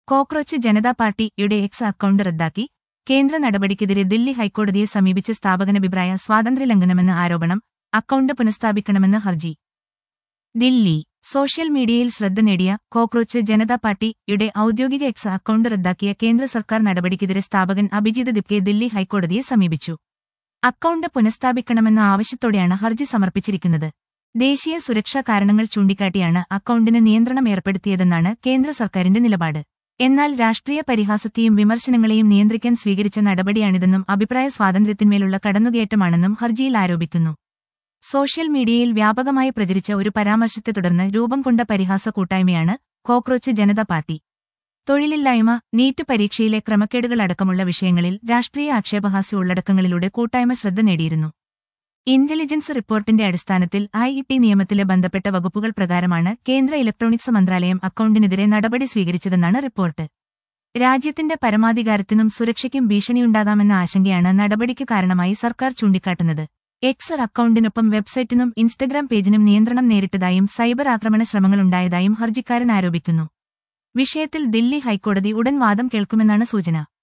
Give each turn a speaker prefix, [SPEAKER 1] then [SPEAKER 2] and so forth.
[SPEAKER 1] cockroach Janata പാർട്ടിയുടെ X account റദ്ദാക്കി കേന്ദ്ര നടപടിക്കെതിരെ ദില്ലി ഹൈക്കോടതിയെ സമീപിച്ച സ്ഥാപകനഭിപ്രായ സ്വാതന്ത്ര്യലംഘനമെന്ന ആരോപണം അക്കൌണ്ട് പുനഃസ്ഥാപിക്കണമെന്ന് ഹർജി ദില്ലി സോഷ്യൽ മീഡിയയിൽ ശ്രദ്ധ നേടിയ കോക്രോച്ച് ജനതാ പാർട്ടിയുടെ ഔദ്യോഗിക എക്സ് അക്കൌണ്ട് റദ്ദാക്കിയ കേന്ദ്ര സർക്കാർ നടപടിക്കെതിരെ സ്ഥാപകൻ അഭിജിത് ദിപ്കെ ദില്ലി ഹൈക്കോടതിയെ സമീപിച്ചു അക്കൌണ്ട് പുനഃസ്ഥാപിക്കണമെന്ന ആവശ്യത്തോടെയാണ് ഹർജി സമർപ്പിച്ചിരിക്കുന്നത് ദേശീയ സുരക്ഷാ കാരണങ്ങൾ ചൂണ്ടിക്കാട്ടിയാണ് അക്കൌണ്ടിന് നിയന്ത്രണം ഏർപ്പെടുത്തിയതെന്നാണ് കേന്ദ്ര സർക്കാരിന്റെ നിലപാട് എന്നാൽ രാഷ്ട്രീയ പരിഹാസത്തെയും വിമർശനങ്ങളെയും നിയന്ത്രിക്കാൻ സ്വീകരിച്ച നടപടിയാണിതെന്നും അഭിപ്രായ സ്വാതന്ത്ര്യത്തിന്മേലുള്ള കടന്നുകയറ്റമാണെന്നും ഹർജിയിൽ ആരോപിക്കുന്നു സോഷ്യൽ മീഡിയയിൽ വ്യാപകമായി പ്രചരിച്ച ഒരു പരാമർശത്തെ തുടർന്ന് രൂപം കൊണ്ട പരിഹാസ കൂട്ടായ്മയാണ് കോക്രോച്ച് ജനതാ പാർട്ടി തൊഴിലില്ലായ്മ നീറ്റ് പരീക്ഷയിലെ ക്രമക്കേടുകളടക്കമുള്ള വിഷയങ്ങളിൽ രാഷ്ട്രീയ ആക്ഷേപഹാസ്യ ഉള്ളടക്കങ്ങളിലൂടെ കൂട്ടായ്മ ശ്രദ്ധ നേടിയിരുന്നു ഇന്റലിജൻസ് റിപ്പോർട്ടിന്റെ അടിസ്ഥാനത്തിൽ ഐ ടി നിയമത്തിലെ ബന്ധപ്പെട്ട വകുപ്പുകൾ പ്രകാരമാണ് കേന്ദ്ര ഇലക്ട്രോണിക്സ് മന്ത്രാലയം അക്കൌണ്ടിനെതിരെ നടപടി സ്വീകരിച്ചതെന്നാണ് റിപ്പോർട്ട് രാജ്യത്തിന്റെ പരമാധികാരത്തിനും സുരക്ഷയ്ക്കും ഭീഷണിയുണ്ടാകാമെന്ന ആശങ്കയാണ് നടപടിക്ക് കാരണമായി സർക്കാർ ചൂണ്ടിക്കാട്ടുന്നത് എക്സർ അക്കൌണ്ടിനൊപ്പം വെബ്സൈറ്റിനും ഇൻസ്റ്റഗ്രാം പേജിനും നിയന്ത്രണം നേരിട്ടതായും സൈബർ ആക്രമണ ശ്രമങ്ങളുണ്ടായതായും ഹർജിക്കാരൻ ആരോപിക്കുന്നു വിഷയത്തിൽ ദില്ലി ഹൈക്കോടതി ഉടൻ വാദം കേൾക്കുമെന്നാണ് സൂചന